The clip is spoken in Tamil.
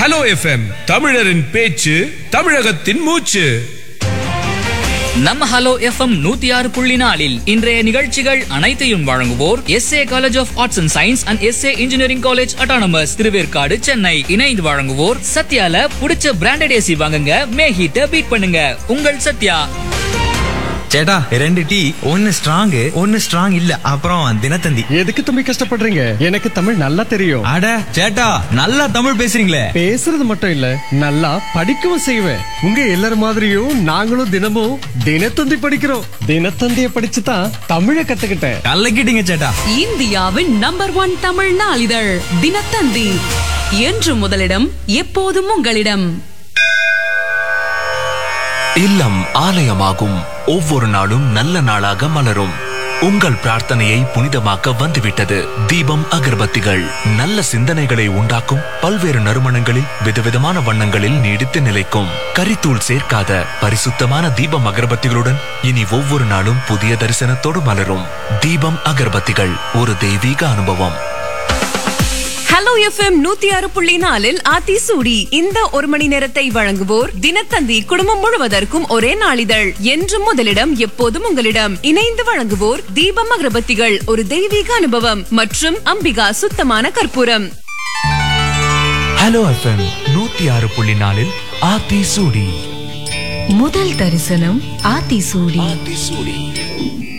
ஹலோ எஃப்எம் தமிழரின் பேச்சு தமிழகத்தின் மூச்சு நம்ம ஹலோ எஃப்எம் நூத்தி ஆறு புள்ளி நாலில் இன்றைய நிகழ்ச்சிகள் அனைத்தையும் வழங்குவோர் S A college of arts and science and S A engineering college autonomous Thiruverkadu Chennai இணைந்து வழங்குவோர் சத்யால புடிச்ச பிராண்டட் ஏசி வாங்குங்க மே ஹீட்ட பீட் பண்ணுங்க உங்கள் சத்யா சேட்டா ரெண்டு டீ ஒன்னு ஸ்ட்ராங் ஒன்னு ஸ்ட்ராங் இல்ல அப்புறம் தினத்தந்தி எதுக்கு தம்பி கஷ்டப்படுறீங்க எனக்கு தமிழ் நல்லா தெரியும் அட சேட்டா நல்லா தமிழ் பேசுறீங்களே பேசுறது மட்டும் இல்ல நல்லா படிக்கவும் செய்வேன் உங்க எல்லார் மாதிரியும் நாங்களும் தினமும் தினத்தந்தி படிக்கிறோம் தினத்தந்திய படிச்சு தான் தமிழை கத்துக்கிட்டேன் கலக்கிட்டீங்க சேட்டா இந்தியாவின் நம்பர் ஒன் தமிழ் நாளிதழ் தினத்தந்தி என்று முதலிடம் எப்போதும் உங்களிடம் இல்லம் ஆலயமாகும் ஒவ்வொரு நாளும் நல்ல நாளாக மலரும் உங்கள் பிரார்த்தனையை புனிதமாக்க வந்துவிட்டது தீபம் அகர்பத்திகள் நல்ல சிந்தனைகளை உண்டாக்கும் பல்வேறு நறுமணங்களில் விதவிதமான வண்ணங்களில் நீடித்து நிலைக்கும் கரித்தூள் சேர்க்காத பரிசுத்தமான தீபம் அகர்பத்திகளுடன் இனி ஒவ்வொரு நாளும் புதிய தரிசனத்தோடு மலரும் தீபம் அகர்பத்திகள் ஒரு தெய்வீக அனுபவம் ஹலோ எஃப்எம் நூத்தி ஆறு புள்ளி நாலில் ஆத்தி சூடி இந்த ஒரு மணி நேரத்தை வழங்குவோர் தினத்தந்தி குடும்பம் முழுவதற்கும் ஒரே நாளிதழ் என்றும் முதலிடம் எப்போதும் உங்களிடம் இணைந்து வழங்குவோர் தீபம் அகரபத்திகள் ஒரு தெய்வீக அனுபவம் மற்றும் அம்பிகா சுத்தமான கற்பூரம் ஹலோ எஃப்எம் நூத்தி ஆறு புள்ளி நாலில் ஆத்தி சூடி முதல் தரிசனம் ஆத்தி சூடி ஆத்தி சூடி